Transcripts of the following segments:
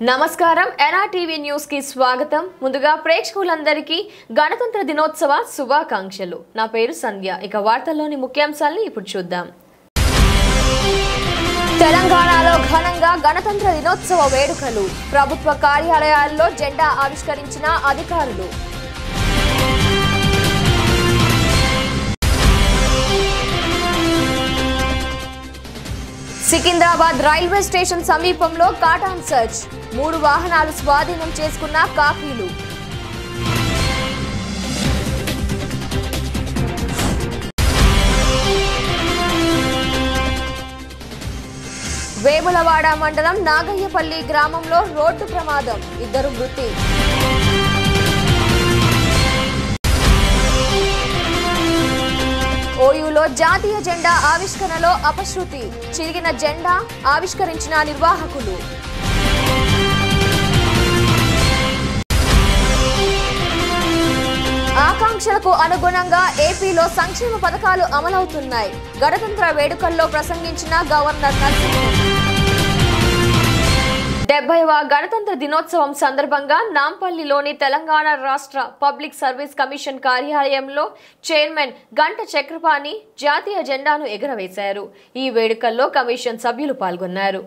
నమస్కారం NRTV news కి స్వాగతం ముందుగా ప్రేక్షకులందరికీ గణతంత్ర దినోత్సవ శుభాకాంక్షలు నా పేరు సంధ్య ఇక వార్తల్లోని ముఖ్యాంశాలను ఇప్పుడు చూద్దాం తెలంగాణలో ఘనంగా గణతంత్ర దినోత్సవ వేడుకలు ప్రభుత్వ కార్యాలయాల్లో జెండా ఆవిష్కరించిన అధికారులు సికింద్రాబాద్ రైల్వే స్టేషన్ సమీపంలో కాటాన్ సర్చ్ మూడు వాహనాలు స్వాధీనం చేసుకున్న కాఫీలు వేములవాడ మండలం నాగయ్యపల్లి గ్రామంలో రోడ్డు ప్రమాదం ఇద్దరు మృతి ఓయూలో జాతీయ జెండా ఆవిష్కరణలో అపశృతి చిరిగిన జెండా ఆవిష్కరించిన నిర్వాహకులు ఆకాంక్షలకు అనుగుణంగా ఏపీలో సంక్షేమ పథకాలు అమలవుతున్నాయి గణతంత్ర వేడుకల్లో ప్రసంగించిన గవర్నర్ నరసింహన్ డెబ్బైవ గణతంత్ర దినోత్సవం సందర్భంగా నాంపల్లిలోని తెలంగాణ రాష్ట్ర పబ్లిక్ సర్వీస్ కమిషన్ కార్యాలయంలో చైర్మన్ గంట చక్రపాణి జాతీయ జెండాను ఎగురవేశారు ఈ వేడుకల్లో కమిషన్ సభ్యులు పాల్గొన్నారు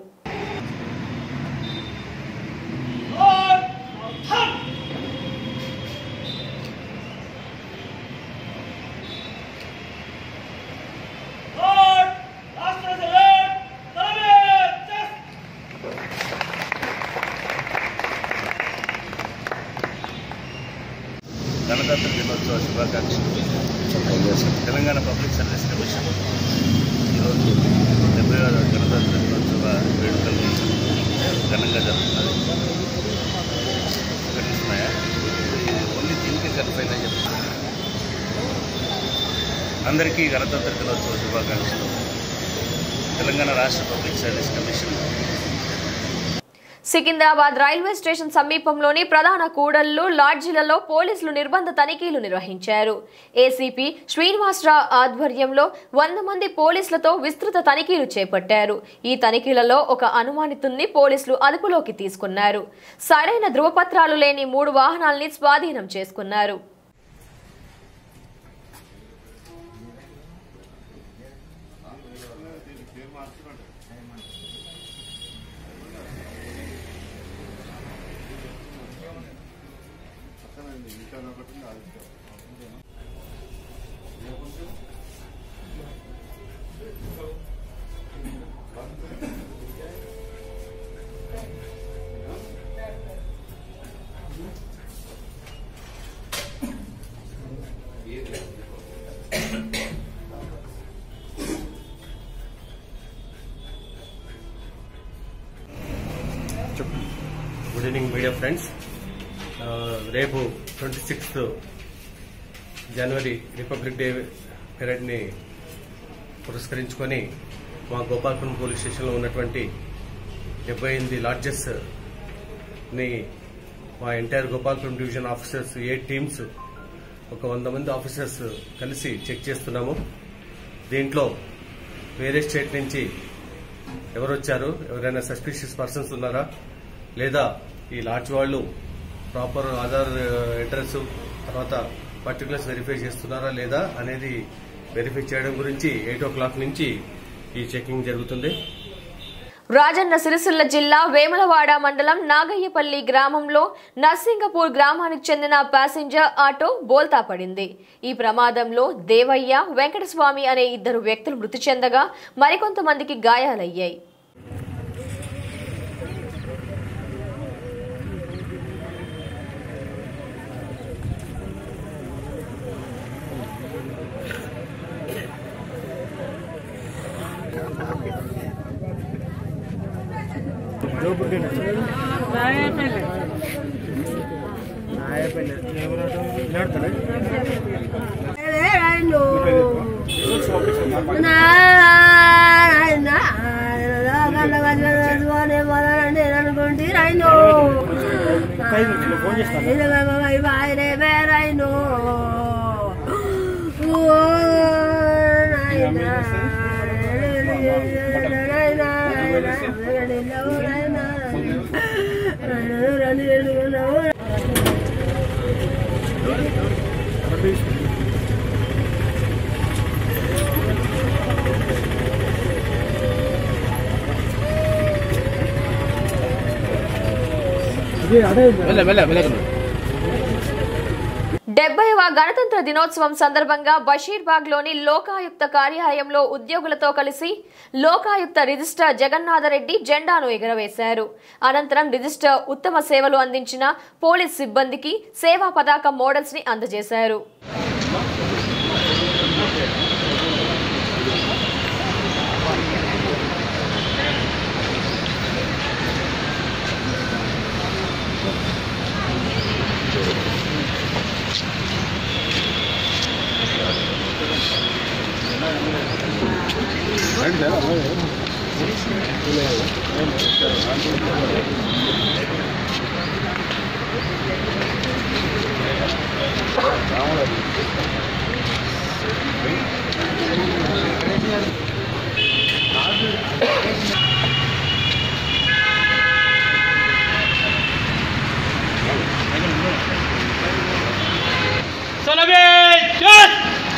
Lord, Master Select, David, Test. గణతంత్ర దినోత్సవ శుభాకాంక్షలు తెలంగాణ పబ్లిక్ సర్వీస్ కమిషన్ ఈరోజు డెబ్బై గణతంత్ర దినోత్సవ వేడుకల్ని ఘనంగా జరుగుతున్నది కనిపిస్తున్నాయా ఓన్లీ దీనికి కన్ఫైన్ అని చెప్తున్నారు అందరికీ గణతంత్ర దినోత్సవ శుభాకాంక్షలు తెలంగాణ రాష్ట్ర public service commission Secunderabad railway station సమీపంలోని ప్రధాన కూడళ్లు లాడ్జీలలో పోలీసులు నిర్బంధ తనిఖీలు నిర్వహించారు ఏసీపీ శ్రీనివాసరావు ఆధ్వర్యంలో వంద మంది పోలీసులతో విస్తృత తనిఖీలు చేపట్టారు ఈ తనిఖీలలో ఒక అనుమానితుల్ని పోలీసులు అదుపులోకి తీసుకున్నారు సరైన ధృవపత్రాలు లేని మూడు వాహనాల్ని స్వాధీనం చేసుకున్నారు గుడ్ ఈవినింగ్ మీడియా ఫ్రెండ్స్ ఆ, రేపు twenty sixth January republic day పెరేడ్ని పురస్కరించుకొని మా గోపాల్పురం పోలీస్ స్టేషన్లో ఉన్నటువంటి డెబ్బై ఎనిమిది లాడ్జెస్ ని మా entire Gopalpuram division officers a teams ఒక వంద మంది ఆఫీసర్స్ కలిసి చెక్ చేస్తున్నాము దీంట్లో వేరే స్టేట్ నుంచి ఎవరు వచ్చారు ఎవరైనా సస్పిషియస్ పర్సన్స్ ఉన్నారా లేదా ఈ లాడ్జ్ వాళ్ళు ప్రాపర్ ఆధార్ అడ్రస్ తర్వాత పర్టికులర్స్ వెరిఫై చేస్తున్నారా లేదా అనేది వెరిఫై చేయడం గురించి ఎయిట్ ఓ క్లాక్ నుంచి ఈ చెకింగ్ జరుగుతుంది రాజన్న సిరిసిల్ల జిల్లా వేములవాడ మండలం నాగయ్యపల్లి గ్రామంలో నర్సింగపూర్ గ్రామానికి చెందిన ప్యాసింజర్ ఆటో బోల్తా పడింది ఈ ప్రమాదంలో దేవయ్య వెంకటస్వామి అనే ఇద్దరు వ్యక్తులు మృతి చెందగా మరికొంతమందికి గాయాలయ్యాయి నాయనా డెబ్బైవ గణతంత్ర దినోత్సవం సందర్భంగా బషీర్బాగ్ లోని లోకాయుక్త కార్యాలయంలో ఉద్యోగులతో కలిసి లోకాయుక్త రిజిస్టర్ జగన్నాథరెడ్డి జెండాను ఎగురవేశారు అనంతరం రిజిస్టర్ ఉత్తమ సేవలు అందించిన పోలీస్ సిబ్బందికి సేవా పతాకం మోడల్స్ ని అందజేశారు Salabit! Yes!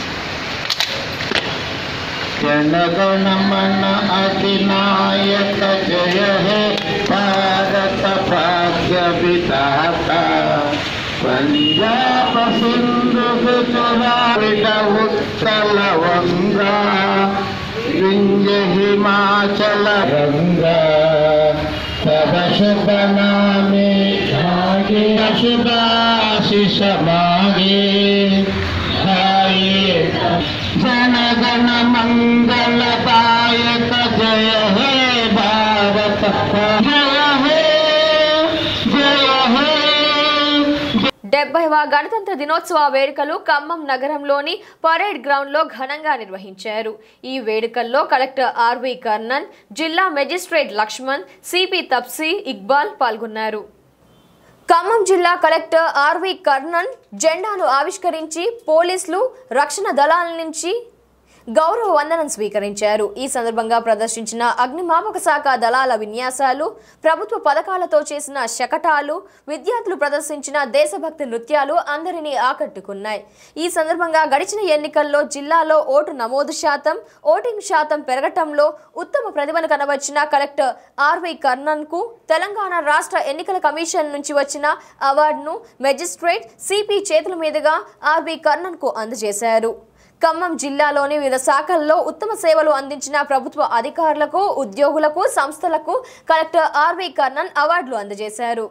जनगणमन अधिनायक जय हे भारत भाग्य विधाता पंजाब सिंधु गुजरात उत्कल वंगा विंध्य हिमाचल गंगा तब शुभ नामे जागे शुभ आशीष मागे ध्याये जन गण मंगलदायक जय हे भारत जय हे जय हे డెబ్బైవ గణతంత్ర దినోత్సవ వేడుకలు ఖమ్మం నగరంలోని పరేడ్ గ్రౌండ్ లో ఘనంగా నిర్వహించారు ఈ వేడుకల్లో కలెక్టర్ ఆర్వి కర్ణన్ జిల్లా మెజిస్ట్రేట్ లక్ష్మణ్ సిపి తప్సీ ఇక్బాల్ పాల్గొన్నారు ఖమ్మం జిల్లా కలెక్టర్ ఆర్వి కర్ణన్ జెండాను ఆవిష్కరించి పోలీసులు రక్షణ దళాల నుంచి గౌరవ వందనం స్వీకరించారు ఈ సందర్భంగా ప్రదర్శించిన అగ్నిమాపక శాఖ దళాల విన్యాసాలు ప్రభుత్వ పథకాలతో చేసిన శకటాలు విద్యార్థులు ప్రదర్శించిన దేశభక్తి నృత్యాలు అందరినీ ఆకట్టుకున్నాయి ఈ సందర్భంగా గడిచిన ఎన్నికల్లో జిల్లాలో ఓటు నమోదు శాతం ఓటింగ్ శాతం పెరగటంలో ఉత్తమ ప్రతిభను కనబర్చిన కలెక్టర్ ఆర్వై కర్ణన్ కు తెలంగాణ రాష్ట్ర ఎన్నికల కమిషన్ నుంచి వచ్చిన అవార్డును మెజిస్ట్రేట్ సిపి చేతుల మీదుగా ఆర్వి కర్ణన్ కు అందజేశారు ఖమ్మం జిల్లాలోని వివిధ శాఖల్లో ఉత్తమ సేవలు అందించిన ప్రభుత్వ అధికారులకు ఉద్యోగులకు సంస్థలకు కలెక్టర్ ఆర్వి కర్ణన్ అవార్డులు అందజేశారు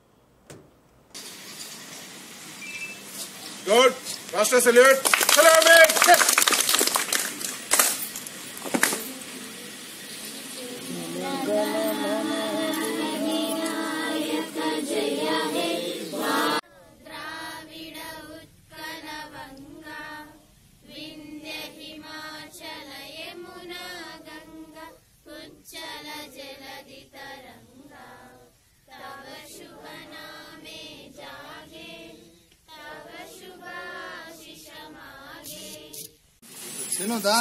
Good. Master salute. Salute. ద్రావిడ ఉత్కల వంగా వింధ్య హిమాచల యమునా గంగా ఉజ్జల జలధి తరంగా తవ శుభ నామే జాగే తవ శుభాశిష మాగే తినుదా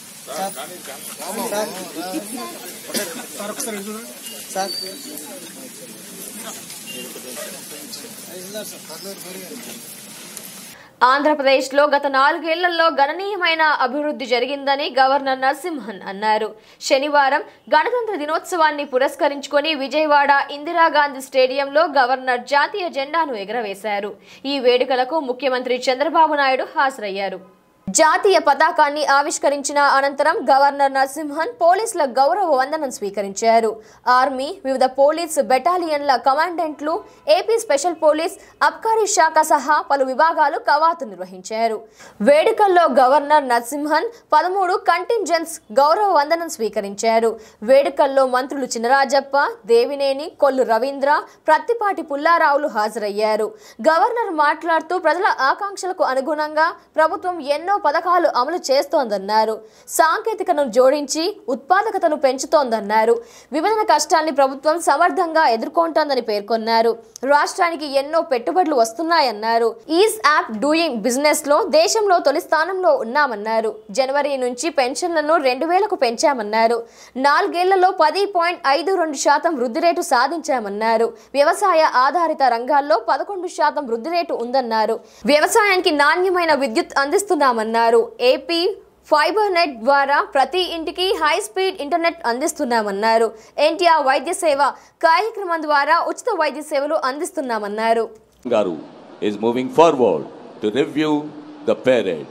ఆంధ్రప్రదేశ్లో గత నాలుగేళ్లలో గణనీయమైన అభివృద్ధి జరిగిందని గవర్నర్ నరసింహన్ అన్నారు శనివారం గణతంత్ర దినోత్సవాన్ని పురస్కరించుకొని విజయవాడ ఇందిరాగాంధీ స్టేడియంలో గవర్నర్ జాతీయ జెండాను ఎగురవేశారు ఈ వేడుకలకు ముఖ్యమంత్రి చంద్రబాబు నాయుడు హాజరయ్యారు జాతీయ పతాకాన్ని ఆవిష్కరించిన అనంతరం గవర్నర్ నరసింహన్ పోలీసుల గౌరవ వందనం స్వీకరించారు ఆర్మీ వివిధ పోలీస్ బెటాలియన్ల కమాండెంట్లు ఏపీ స్పెషల్ పోలీస్ అబ్కారీ శాఖ సహా పలు విభాగాలు కవాతు నిర్వహించారు వేడుకల్లో గవర్నర్ నరసింహన్ పదమూడు కంటింజెన్స్ గౌరవ వందనం స్వీకరించారు వేడుకల్లో మంత్రులు చినరాజప్ప దేవినేని కొల్లు రవీంద్ర ప్రత్తిపాటి పుల్లారావులు హాజరయ్యారు గవర్నర్ మాట్లాడుతూ ప్రజల ఆకాంక్షలకు అనుగుణంగా ప్రభుత్వం ఎన్నో ఎన్నో పథకాలు అమలు చేస్తోందన్నారు సాంకేతికతను జోడించి ఉత్పాదకతను పెంచుతోందన్నారు విభజన కష్టాల్ని ప్రభుత్వం సమర్థంగా ఎదుర్కొంటోందని పేర్కొన్నారు రాష్ట్రానికి ఎన్నో పెట్టుబడులు వస్తున్నాయన్నారు ఈజ్ యాప్ డూయింగ్ బిజినెస్ లో దేశంలో తొలి స్థానంలో ఉన్నామన్నారు జనవరి నుంచి పెన్షన్లను రెండు వేలకు పెంచామన్నారు నాలుగేళ్లలో పది పాయింట్ ఐదు రెండు శాతం వృద్ధి రేటు సాధించామన్నారు వ్యవసాయ ఆధారిత రంగాల్లో పదకొండు శాతం వృద్ధి రేటు ఉందన్నారు వ్యవసాయానికి నాణ్యమైన విద్యుత్ అందిస్తున్నామన్నారు ఏపీ ఫైబర్ నెట్ ద్వారా ప్రతి ఇంటికి హై స్పీడ్ ఇంటర్నెట్ అందిస్తున్నామన్నారు ఎన్టీఆర్ వైద్య సేవ కార్యక్రమం ద్వారా ఉచిత వైద్య సేవలు అందిస్తున్నామన్నారు Garu is moving forward to review the parade.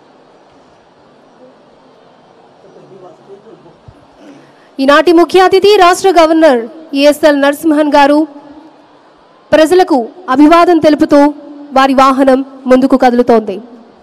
ఈనాటి ముఖ్య అతిథి రాష్ట్ర గవర్నర్ ఈఎస్ఎల్ నరసింహన్ గారు ప్రజలకు అభివాదం తెలుపుతూ వారి వాహనం ముందుకు కదులుతోంది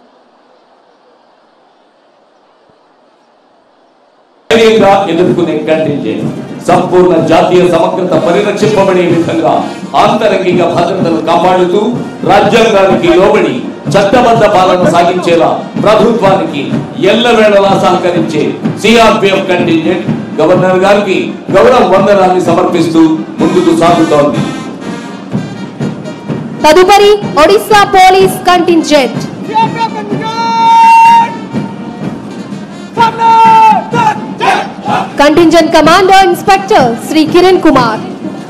ధైర్యంగా ఎదుర్కొనే కంటింజెంట్ సంపూర్ణ జాతీయ సమగ్రత పరిరక్షింపబడే విధంగా ఆంతరంగిక భద్రతను కాపాడుతూ రాజ్యాంగానికి లోబడి చట్టబద్ధ పాలన సాగించేలా ప్రభుత్వానికి ఎల్లవేళలా సహకరించే సిఆర్పిఎఫ్ కంటింజెంట్ గవర్నర్ గారికి గౌరవ వందనాన్ని సమర్పిస్తూ ముందుకు సాగుతోంది తదుపరి Odisha police contingent contingent commander inspector Shri Kiran Kumar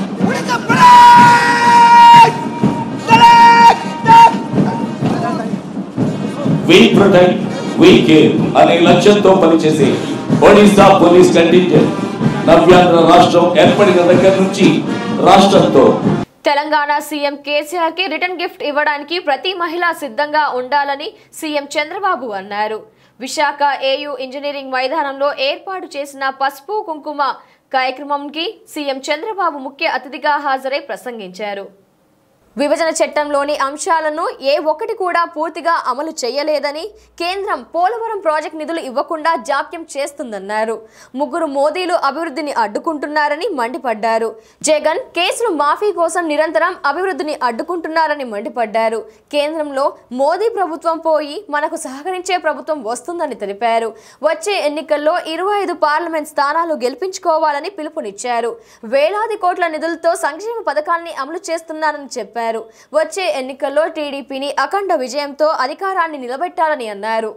we protect we care అనే లక్ష్యంతో పనిచేసే ఒడిశా పోలీస్ కంటింజెంట్ నవ్యాంధ్ర రాష్ట్రం ఏర్పడిన దగ్గర నుంచి రాష్ట్రంతో తెలంగాణ సీఎం కేసీఆర్ కి రిటర్న్ గిఫ్ట్ ఇవ్వడానికి ప్రతి మహిళ సిద్ధంగా ఉండాలని సీఎం చంద్రబాబు అన్నారు విశాఖ ఏయూ ఇంజనీరింగ్ మైదానంలో ఏర్పాటు చేసిన పసుపు కుంకుమ కార్యక్రమంకి సీఎం చంద్రబాబు ముఖ్య అతిథిగా హాజరై ప్రసంగించారు విభజన చట్టంలోని అంశాలను ఏ ఒక్కటి కూడా పూర్తిగా అమలు చేయలేదని కేంద్రం పోలవరం ప్రాజెక్ట్ నిధులు ఇవ్వకుండా జాప్యం చేస్తుందన్నారు ముగ్గురు మోదీలు అభివృద్ధిని అడ్డుకుంటున్నారని మండిపడ్డారు జగన్ కేసులు మాఫీ కోసం నిరంతరం అభివృద్ధిని అడ్డుకుంటున్నారని మండిపడ్డారు కేంద్రంలో మోదీ ప్రభుత్వం పోయి మనకు సహకరించే ప్రభుత్వం వస్తుందని తెలిపారు వచ్చే ఎన్నికల్లో ఇరవై ఐదు పార్లమెంట్ స్థానాలు గెలిపించుకోవాలని పిలుపునిచ్చారు వేలాది కోట్ల నిధులతో సంక్షేమ పథకాల్ని అమలు చేస్తున్నారని చెప్పారు వచ్చే ఎన్నికల్లో టీడీపీని అఖండ విజయంతో అధికారాన్ని నిలబెట్టాలని అన్నారు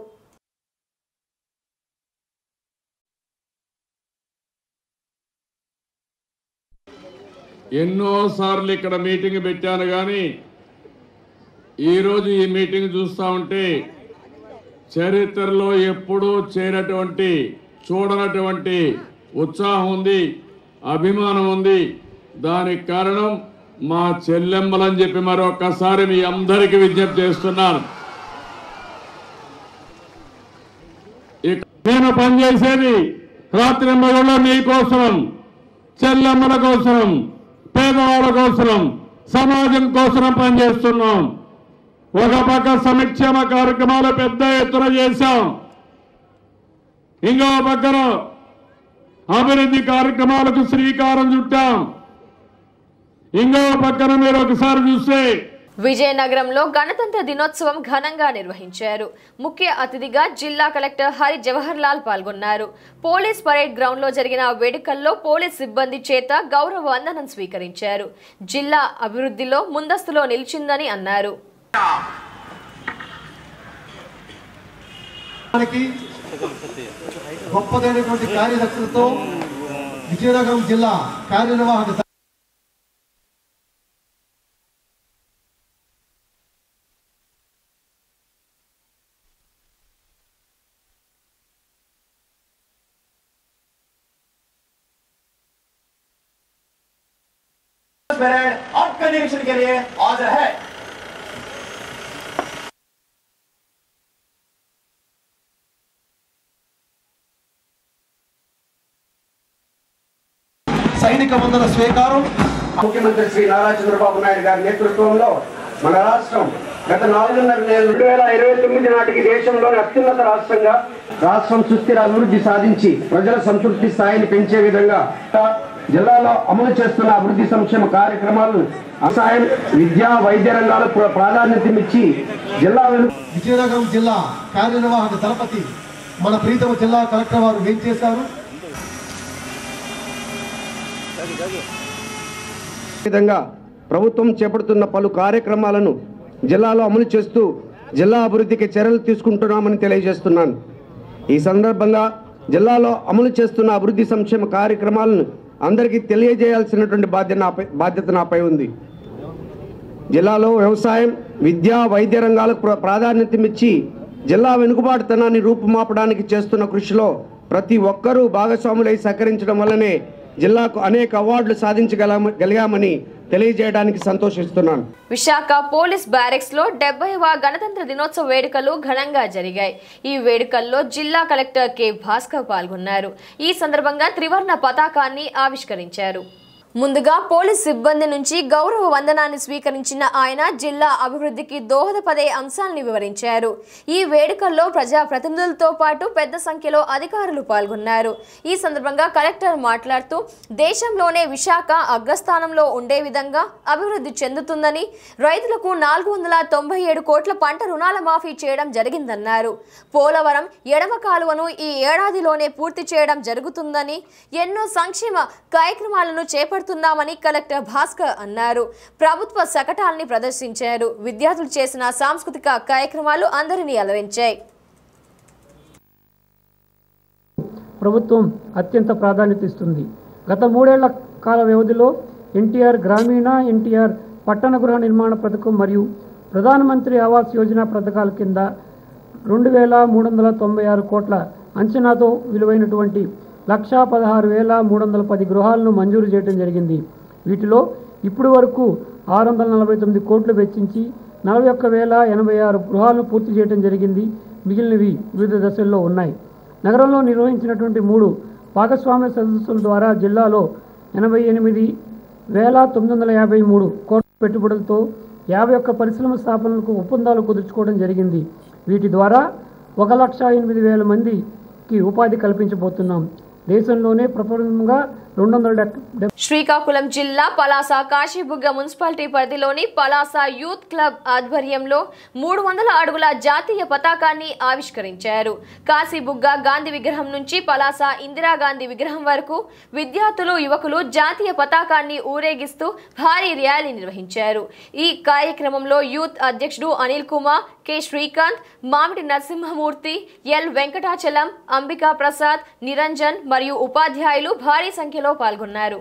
ఎన్నోసార్లు ఇక్కడ మీటింగ్ పెట్టాను కానీ ఈరోజు ఈ మీటింగ్ చూస్తూ ఉంటే చరిత్రలో ఎప్పుడూ చేరటువంటి చూడనటువంటి ఉత్సాహం ఉంది అభిమానం ఉంది దానికి కారణం మా చెల్లెమ్మలని చెప్పి మరొక్కసారి మీ అందరికీ విజ్ఞప్తి చేస్తున్నాను ఇక నేను పనిచేసేది రాత్రి మగళ్ళు మీకోసం చెల్లెమ్మల కోసం పేదవాళ్ళ కోసం సమాజం కోసం పనిచేస్తున్నాం ఒక పక్క సంక్షేమ కార్యక్రమాలు పెద్ద ఎత్తున చేశాం ఇంకో పక్కన అభివృద్ధి కార్యక్రమాలకు శ్రీకారం చుట్టాం ఇంకో పక్కన మీరు ఒకసారి చూస్తే విజయనగరంలో గణతంత్ర దినోత్సవం ఘనంగా నిర్వహించారు ముఖ్య అతిథిగా జిల్లా కలెక్టర్ హరి జవహర్ లాల్ పాల్గొన్నారు పోలీస్ పరేడ్ గ్రౌండ్ లో జరిగిన వేడుకల్లో పోలీస్ సిబ్బంది చేత గౌరవ వందనం స్వీకరించారు జిల్లా అభివృద్ధిలో ముందస్తులో నిలిచిందని అన్నారు మనకి గొప్పదైనటువంటి కార్యదక్షతతో విజయనగరం జిల్లా కార్యనిర్వాహక परेड आपका निरीक्षण के लिए हाजिर है సైనిక వందన స్వీకారం ముఖ్యమంత్రి శ్రీ నారా చంద్రబాబు నాయుడు గారి నేతృత్వంలో మన రాష్ట్రం గత నాలుగున్నర నెలలు రెండు వేల ఇరవై తొమ్మిది నాటికి దేశంలోని అత్యున్నత రాష్ట్రంగా రాష్ట్రం సుస్థిర అభివృద్ధి సాధించి ప్రజల సంతృప్తి స్థాయిని పెంచే విధంగా జిల్లాలో అమలు చేస్తున్న అభివృద్ధి సంక్షేమ కార్యక్రమాలను వ్యవసాయం విద్యా వైద్య రంగాలకు ప్ర- ప్రాధాన్యతనిచ్చి జిల్లా వెలు విజయనగరం జిల్లా కార్యనిర్వాహక దళపతి మన ప్రీతమ జిల్లా కలెక్టర్ వారు ఏం చేశారు విధంగా ప్రభుత్వం చేపడుతున్న పలు కార్యక్రమాలను జిల్లాలో అమలు చేస్తూ జిల్లా అభివృద్ధికి చర్యలు తీసుకుంటున్నామని తెలియజేస్తున్నాను ఈ సందర్భంగా జిల్లాలో అమలు చేస్తున్న అభివృద్ధి సంక్షేమ కార్యక్రమాలను అందరికీ తెలియజేయాల్సినటువంటి బాధ్యత నాపై బాధ్యత నాపై ఉంది జిల్లాలో వ్యవసాయం విద్యా వైద్య రంగాలకు ప్ర- ప్రాధాన్యతనిచ్చి జిల్లా వెనుకబాటుతనాన్ని రూపుమాపడానికి చేస్తున్న కృషిలో ప్రతి ఒక్కరూ భాగస్వాములై సహకరించడం వల్లనే జిల్లాకు అనేక అవార్డులు సాధించగల గలిగామని తెలియజేయడానికి సంతోషిస్తున్నాను విశాఖ పోలీస్ బ్యారెక్స్ లో డెబ్బైవ గణతంత్ర దినోత్సవ వేడుకలు ఘనంగా జరిగాయి ఈ వేడుకల్లో జిల్లా కలెక్టర్ కె భాస్కర్ పాల్గొన్నారు ఈ సందర్భంగా త్రివర్ణ పతాకాన్ని ఆవిష్కరించారు ముందుగా పోలీస్ సిబ్బంది నుంచి గౌరవ వందనాన్ని స్వీకరించిన ఆయన జిల్లా అభివృద్ధికి దోహదపడే అంశాల్ని వివరించారు ఈ వేడుకల్లో ప్రజా ప్రతినిధులతో పాటు పెద్ద సంఖ్యలో అధికారులు పాల్గొన్నారు ఈ సందర్భంగా కలెక్టర్ మాట్లాడుతూ దేశంలోనే విశాఖ అగ్రస్థానంలో ఉండే విధంగా అభివృద్ధి చెందుతుందని రైతులకు నాలుగు వందల తొంభై ఏడు కోట్ల పంట రుణాల మాఫీ చేయడం జరిగిందన్నారు పోలవరం ఎడమ కాలువను ఈ ఏడాదిలోనే పూర్తి చేయడం జరుగుతుందని ఎన్నో సంక్షేమ కార్యక్రమాలను చేపడుతున్నామని కలెక్టర్ భాస్కర్ అన్నారు ప్రభుత్వ శకటాల్ని ప్రదర్శించారు విద్యార్థులు చేసిన సాంస్కృతిక కార్యక్రమాలు అందరినీ అలరించాయి ప్రభుత్వం అత్యంత ప్రాధాన్యత ఇస్తుంది గత మూడేళ్ల కాల వ్యవధిలో ఎన్టీఆర్ గ్రామీణ ఎన్టీఆర్ పట్టణ గృహ నిర్మాణ పథకం మరియు ప్రధానమంత్రి ఆవాస్ యోజన పథకాల కింద రెండు వేల మూడు వందల తొంభై ఆరు కోట్ల అంచనాతో విలువైనటువంటి లక్షా పదహారు వేల మూడు వందల పది గృహాలను మంజూరు చేయడం జరిగింది వీటిలో ఇప్పటి వరకు ఆరు వందల నలభై తొమ్మిది కోట్లు వెచ్చించి నలభై ఒక్క వేల ఎనభై ఆరు గృహాలను పూర్తి చేయడం జరిగింది మిగిలినవి వివిధ దశల్లో ఉన్నాయి నగరంలో నిర్వహించినటువంటి మూడు భాగస్వామ్య సదస్సుల ద్వారా జిల్లాలో ఎనభై ఎనిమిది వేల తొమ్మిది వందల యాభై మూడు కోట్ల పెట్టుబడులతో యాభై ఒక్క పరిశ్రమ స్థాపనలకు ఒప్పందాలు కుదుర్చుకోవడం జరిగింది వీటి ద్వారా ఒక లక్ష ఎనిమిది వేల మందికి ఉపాధి కల్పించబోతున్నాం దేశంలోనే ప్రప్రథమంగా రెండు వందల డెబ్బై శ్రీకాకుళం జిల్లా పలాస కాశీబుగ్గ మున్సిపాలిటీ పరిధిలోని పలాస యూత్ క్లబ్ ఆధ్వర్యంలో మూడు వందల అడుగుల జాతీయ పతాకాన్ని ఆవిష్కరించారు కాశీబుగ్గ గాంధీ విగ్రహం నుంచి పలాస ఇందిరాగాంధీ విగ్రహం వరకు విద్యార్థులు యువకులు జాతీయ పతాకాన్ని ఊరేగిస్తూ భారీ ర్యాలీ నిర్వహించారు ఈ కార్యక్రమంలో యూత్ అధ్యక్షుడు అనిల్ కుమార్ కె శ్రీకాంత్ మామిడి నరసింహమూర్తి ఎల్ వెంకటాచలం అంబికా ప్రసాద్ నిరంజన్ మరియు ఉపాధ్యాయులు భారీ సంఖ్యలో పాల్గొన్నారు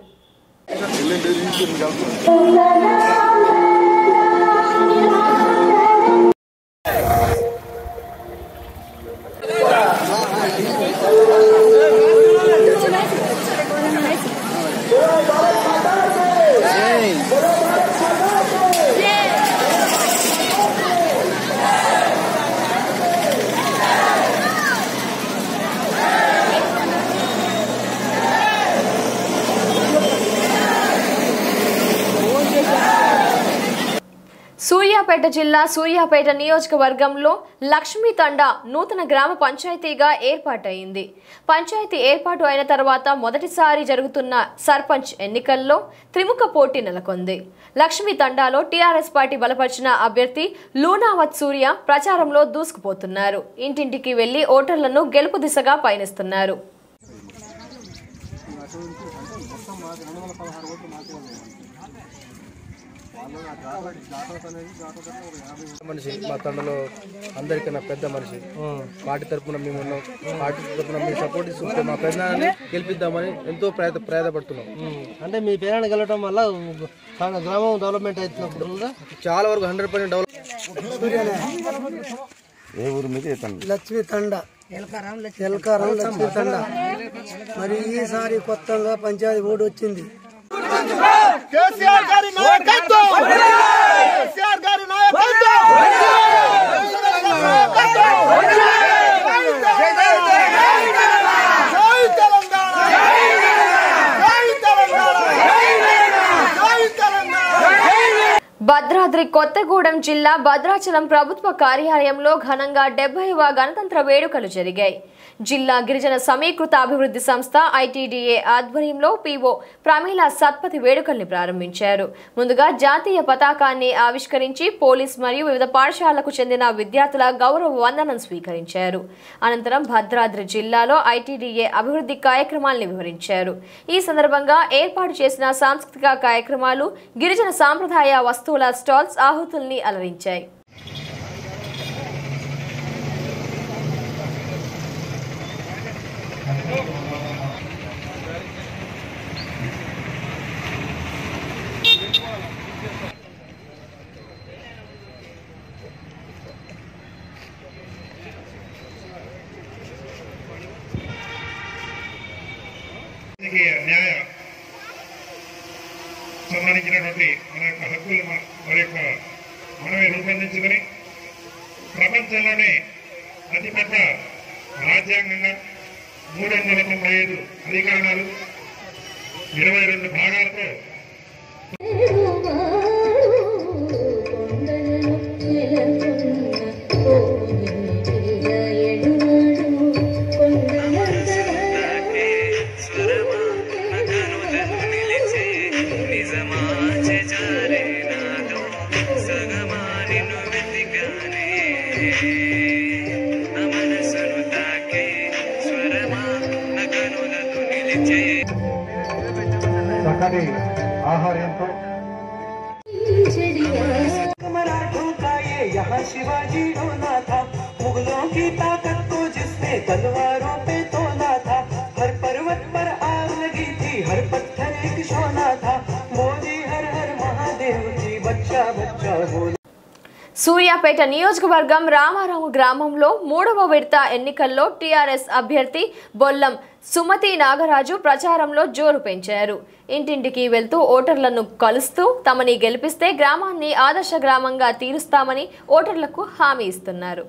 సూర్యాపేట జిల్లా సూర్యాపేట నియోజకవర్గంలో లక్ష్మీ తండా నూతన గ్రామ పంచాయతీగా ఏర్పాటైంది పంచాయతీ ఏర్పాటు అయిన తర్వాత మొదటిసారి జరుగుతున్న సర్పంచ్ ఎన్నికల్లో త్రిముఖ పోటీ నెలకొంది లక్ష్మీ తండాలో టీఆర్ఎస్ పార్టీ బలపరిచిన అభ్యర్థి లూనావత్ సూర్య ప్రచారంలో దూసుకుపోతున్నారు ఇంటింటికి వెళ్లి ఓటర్లను గెలుపు దిశగా పయనిస్తున్నారు మనిషి మా తండలో అందరికన్నా పెద్ద మనిషి పార్టీ తరపున మేము ఉన్నాం పార్టీ తరపున మేము సపోర్ట్ ఇస్తుంటే మా పెద్దనాన్ని గెలిపిద్దామని ఎంతో ప్రయత్న ప్రయత్నపడుతున్నాం అంటే మీ పేరెంట్ గెలవడం వల్ల చాలా గ్రామం డెవలప్మెంట్ అవుతున్నప్పుడు ఉందా? చాలా వరకు హండ్రెడ్ పర్సెంట్ డెవలప్ ఏ ఊరు మీద లక్ష్మీ తండ ఎల్కారం లక్ష్మీ తండ మరి ఈసారి కొత్తగా పంచాయతీ ఓటు వచ్చింది కేసీఆర్ గారి నాయకత్వం కేసీఆర్ గారి నాయకత్వం జై తెలంగాణ జై తెలంగాణ జై తెలంగాణ భద్రా భద్రాద్రి కొత్తగూడెం జిల్లా భద్రాచలం ప్రభుత్వ కార్యాలయంలో ఘనంగా డెబ్బైవ గణతంత్ర వేడుకలు జరిగాయి జిల్లా గిరిజన సమీకృత అభివృద్ధి సంస్థ ఐటీడీఏ ఆధ్వర్యంలో పీఓ ప్రమీల సత్పతి వేడుకల్ని ప్రారంభించారు ముందుగా జాతీయ పతాకాన్ని ఆవిష్కరించి పోలీస్ మరియు వివిధ పాఠశాలకు చెందిన విద్యార్థుల గౌరవ వందనం స్వీకరించారు అనంతరం భద్రాద్రి జిల్లాలో ఐటీడీఏ అభివృద్ధి కార్యక్రమాల్ని వివరించారు ఈ సందర్భంగా ఏర్పాటు చేసిన సాంస్కృతిక కార్యక్రమాలు గిరిజన సాంప్రదాయ వస్తువుల స్టాల్స్ ఆహుతుల్ని అలరించాయి రాజకీయ న్యాయ సంబంధించినటువంటి మన యొక్క హక్కులు మన మన యొక్క మనమే రూపొందించుకొని ప్రపంచంలోనే అతిపెద్ద రాజ్యాంగంగా మూడు వందల తొంభై ఐదు అధికారాలు ఇరవై రెండు భాగాలతో చక్కటి ఆహార్యంతో मराठों का ये यहाँ शिवाजी रोना था मुगलों की ताकत को जिसने तलवारों पे तोला था हर पर्वत पर आग लगी थी हर पत्थर एक सोना था मोदी हर हर महादेव जी बच्चा बच्चा बोला సూర్యాపేట నియోజకవర్గం రామారావు గ్రామంలో మూడవ విడత ఎన్నికల్లో టీఆర్ఎస్ అభ్యర్థి బొల్లం సుమతి నాగరాజు ప్రచారంలో జోరు పెంచారు ఇంటింటికి వెళ్తూ ఓటర్లను కలుస్తూ తమని గెలిపిస్తే గ్రామాన్ని ఆదర్శ గ్రామంగా తీరుస్తామని ఓటర్లకు హామీ ఇస్తున్నారు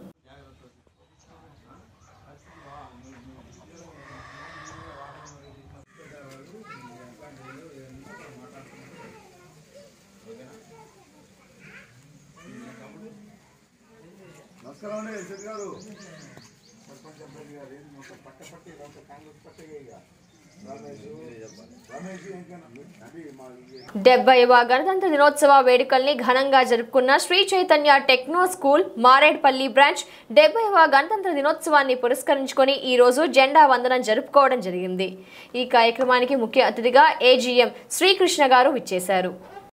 నమస్కారం అండి శెట్టి గారు డెబ్బైవ గణతంత్ర దినోత్సవ వేడుకల్ని ఘనంగా జరుపుకున్న Shri Chaitanya techno school Maredpally branch డెబ్బైవ గణతంత్ర దినోత్సవాన్ని పురస్కరించుకొని ఈ రోజు జెండా వందనం జరుపుకోవడం జరిగింది ఈ కార్యక్రమానికి ముఖ్య అతిథిగా ఏజీఎం శ్రీకృష్ణ గారు విచ్చేశారు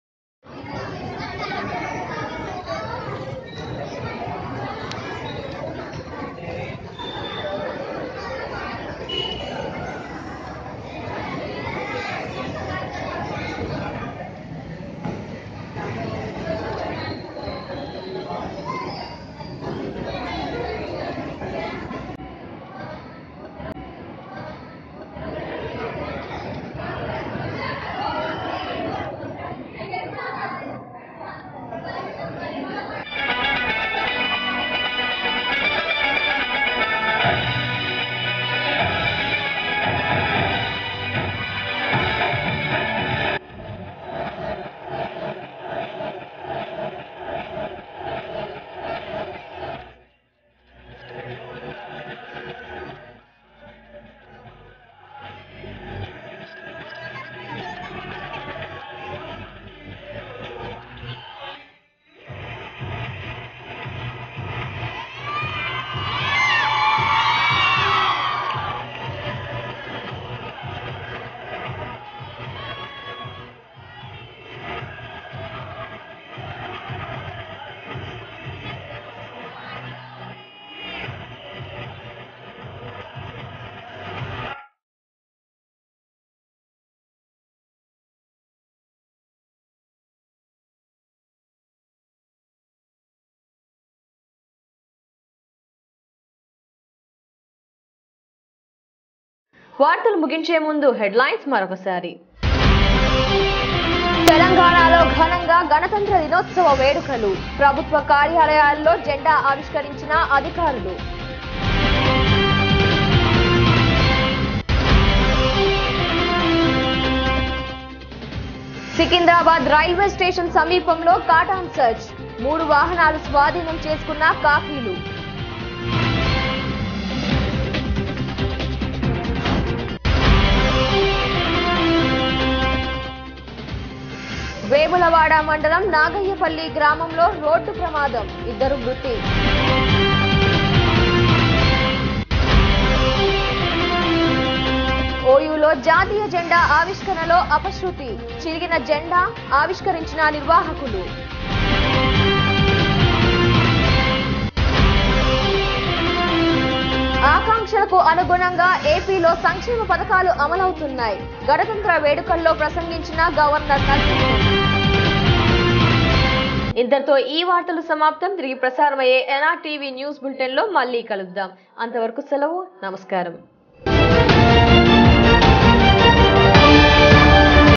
వార్తలు ముగించే ముందు హెడ్లైన్స్ మరొకసారి తెలంగాణలో ఘనంగా గణతంత్ర దినోత్సవ వేడుకలు ప్రభుత్వ కార్యాలయాల్లో జెండా ఆవిష్కరించిన అధికారులు సికింద్రాబాద్ రైల్వే స్టేషన్ సమీపంలో కాటాన్ సర్చ్ మూడు వాహనాలు స్వాధీనం చేసుకున్న కాకీలు వేములవాడ మండలం నాగయ్యపల్లి గ్రామంలో రోడ్డు ప్రమాదం ఇద్దరు మృతి ఓయూలో జాతీయ జెండా ఆవిష్కరణలో అపశృతి చిరిగిన జెండా ఆవిష్కరించిన నిర్వాహకులు ఆకాంక్షలకు అనుగుణంగా ఏపీలో సంక్షేమ పథకాలు అమలవుతున్నాయి గణతంత్ర వేడుకల్లో ప్రసంగించిన గవర్నర్ నరసింహన్ ఇంతటితో ఈ వార్తలు సమాప్తం తిరిగి ప్రసారమయ్యే ఎన్ఆర్ టీవీ న్యూస్ బులెటిన్ లో మళ్ళీ కలుద్దాం అంతవరకు సెలవు నమస్కారం